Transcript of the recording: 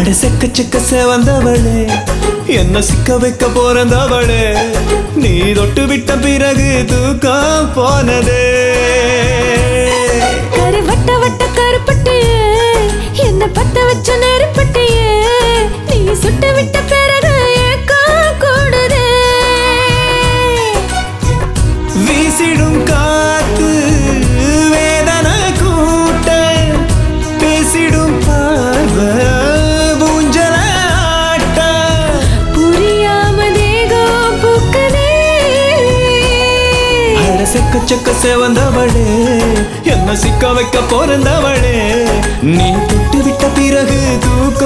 அட செக்க செக்க சேவந்தவளே என்ன சிக்க வைக்க போறந்தவளே நீ தொட்டு விட்ட பிறகு தூக்கம் போனதே கரு வட்ட வட்ட கருப்பட்டியே என்ன பத்த வச்ச நெருப்பட்டியே நீ சுட்டு விட்ட பிறகு ஏக்கம் கூடுதே வீசிடும் காத்து வேதனை கூட்ட பேசிடும் பார்வை ஊஞ்சல ஆட்ட புரியாம தேகம் பூக்குதே அட செக்க செக்க சேவந்தவளே என்ன சிக்க வைக்க போறந்தவளே நீ தொட்டு விட்ட பிறகு தூக்க